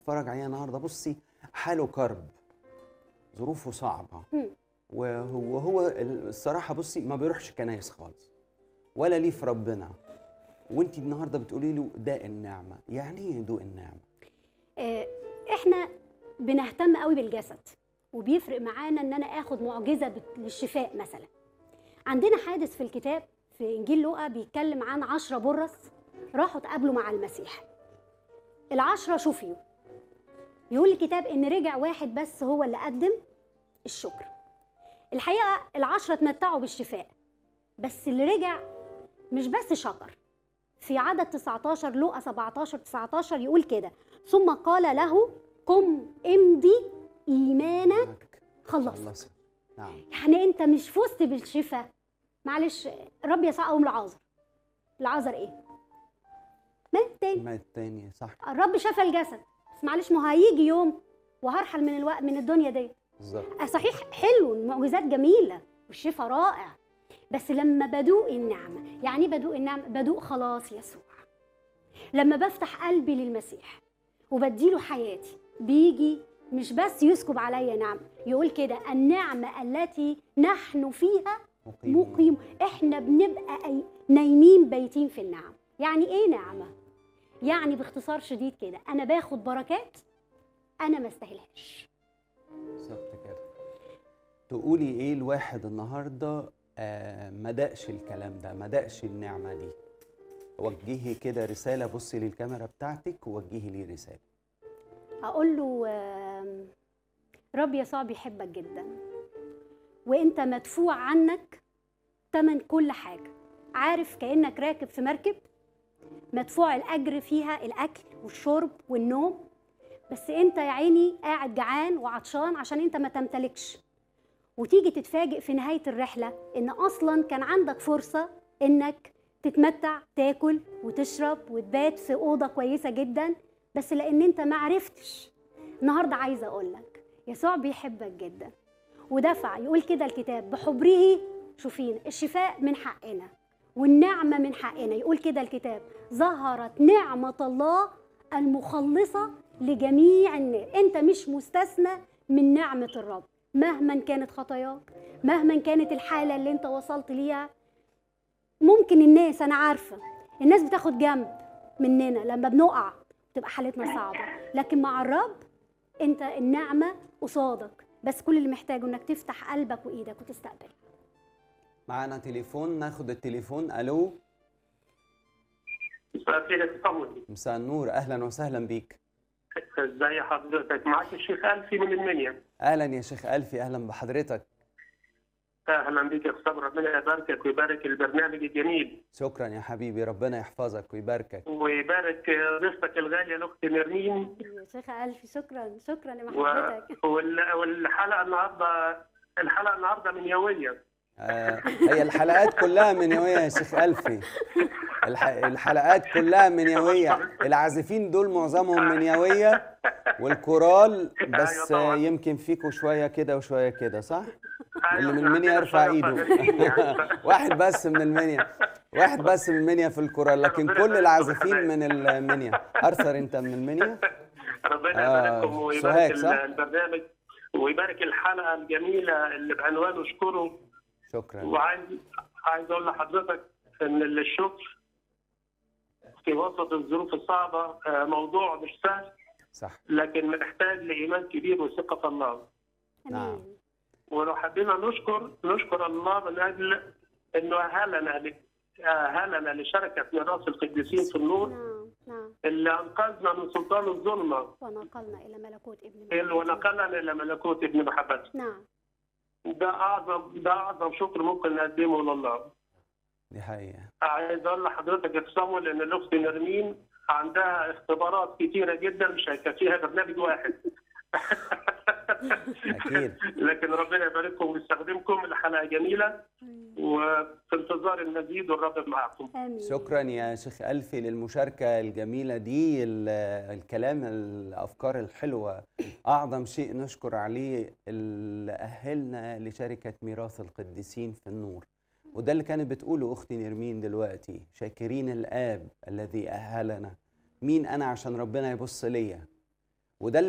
اتفرج عليها النهارده بصي حاله كرب ظروفه صعبه مم. وهو هو الصراحه بصي ما بيروحش كنايس خالص ولا ليه في ربنا وانت النهارده بتقولي له داء النعمه يعني ايه دوق النعمه آه، احنا بنهتم قوي بالجسد وبيفرق معانا ان انا اخد معجزه بت- للشفاء مثلا عندنا حادث في الكتاب في انجيل لوقا بيتكلم عن عشرة برص راحوا اتقابلوا مع المسيح العشرة شفيوا يقول الكتاب ان رجع واحد بس هو اللي قدم الشكر الحقيقه العشرة اتمتعوا بالشفاء بس اللي رجع مش بس شكر في عدد 19 لوقا 17 19 يقول كده ثم قال له قم امضي ايمانك خلص خلصت نعم يعني انت مش فزت بالشفاء معلش الرب يسوع قوم لعازر لعازر ايه مات تاني ما التاني صح الرب شفى الجسد بس معلش ما هو هيجي يوم وهرحل من الوقت من الدنيا دي بالظبط آه صحيح حلو المعجزات جميله والشفاء رائع بس لما بدوق النعمه يعني ايه بدوق النعمه بدوق خلاص يسوع لما بفتح قلبي للمسيح وبديله حياتي بيجي مش بس يسكب عليا نعمه يقول كده النعمه التي نحن فيها مقيم مقيم احنا بنبقى أي... نايمين بايتين في النعم يعني ايه نعمه يعني باختصار شديد كده انا باخد بركات انا ما استاهلهاش بالظبط كده تقولي ايه الواحد النهارده آه ما دقش الكلام ده ما دقش النعمه دي وجهي كده رساله بصي للكاميرا بتاعتك ووجهي لي رساله اقول له آم، رب يسوع بيحبك جدا وانت مدفوع عنك تمن كل حاجه عارف كانك راكب في مركب مدفوع الاجر فيها الاكل والشرب والنوم بس انت يا عيني قاعد جعان وعطشان عشان انت ما تمتلكش وتيجي تتفاجئ في نهايه الرحله ان اصلا كان عندك فرصه انك تتمتع تاكل وتشرب وتبات في اوضه كويسه جدا بس لان انت ما عرفتش النهارده عايزه اقول لك يسوع بيحبك جدا ودفع يقول كده الكتاب بحبره شوفين الشفاء من حقنا والنعمه من حقنا يقول كده الكتاب ظهرت نعمه الله المخلصه لجميع الناس انت مش مستثنى من نعمه الرب مهما كانت خطاياك مهما كانت الحاله اللي انت وصلت ليها ممكن الناس انا عارفه الناس بتاخد جنب مننا لما بنقع تبقى حالتنا صعبه لكن مع الرب انت النعمه قصادك بس كل اللي محتاجه انك تفتح قلبك وايدك وتستقبل معانا تليفون ناخد التليفون الو مساء الخير يا تفضل مساء النور اهلا وسهلا بيك ازي حضرتك معاك الشيخ الفي من المنيا اهلا يا شيخ الفي اهلا بحضرتك اهلا بك يا استاذ ربنا يباركك ويبارك البرنامج الجميل شكرا يا حبيبي ربنا يحفظك ويباركك ويبارك ضيفتك الغاليه الاخت نرمين يا شيخ الفي شكرا شكرا و... لمحبتك وال... والحلقه النهارده الحلقه النهارده من يوميه آه هي الحلقات كلها منيويه يا شيخ الفي الح... الحلقات كلها منيويه العازفين دول معظمهم منيويه والكورال بس أيوة طبعاً. يمكن فيكوا شويه كده وشويه كده صح اللي أيوة، من إحنا المنيا عندنا يرفع شوية ايده فنانين يعني. واحد بس من المنيا واحد بس من المنيا في الكورال لكن ربنا كل يبارك العازفين فيك. من المنيا ارثر انت من المنيا ربنا آه، يبارككم ويبارك سوهاج، ال- صح؟ البرنامج ويبارك الحلقه الجميله اللي بعنوان اشكره شكرا وعايز عايز اقول لحضرتك ان الشكر في وسط الظروف الصعبه آه، موضوع مش سهل صح لكن محتاج لايمان كبير وثقه في الله نعم. امين ولو حبينا نشكر نشكر الله من اجل انه اهلنا ل- اهلنا لشركه ميراث القديسين في النور نعم نعم اللي انقذنا من سلطان الظلمه ونقلنا الى ملكوت ابن اللي محبته. ونقلنا الى ملكوت ابن محبته نعم ده اعظم ده اعظم شكر ممكن نقدمه لله دي حقيقه عايز اقول لحضرتك يا صامويل ان الاخت نرمين عندها اختبارات كتيره جدا مش هيكفيها برنامج واحد اكيد لكن ربنا يبارككم ويستخدمكم الحلقه جميله وفي انتظار المزيد والرب معكم امين شكرا يا شيخ ألفي للمشاركة الجميلة دي ال- الكلام الأفكار الحلوة أعظم شيء نشكر عليه اللي أهلنا لشركة ميراث القديسين في النور وده اللي كانت بتقوله أختي نرمين دلوقتي شاكرين الآب الذي أهلنا مين أنا عشان ربنا يبص ليا وده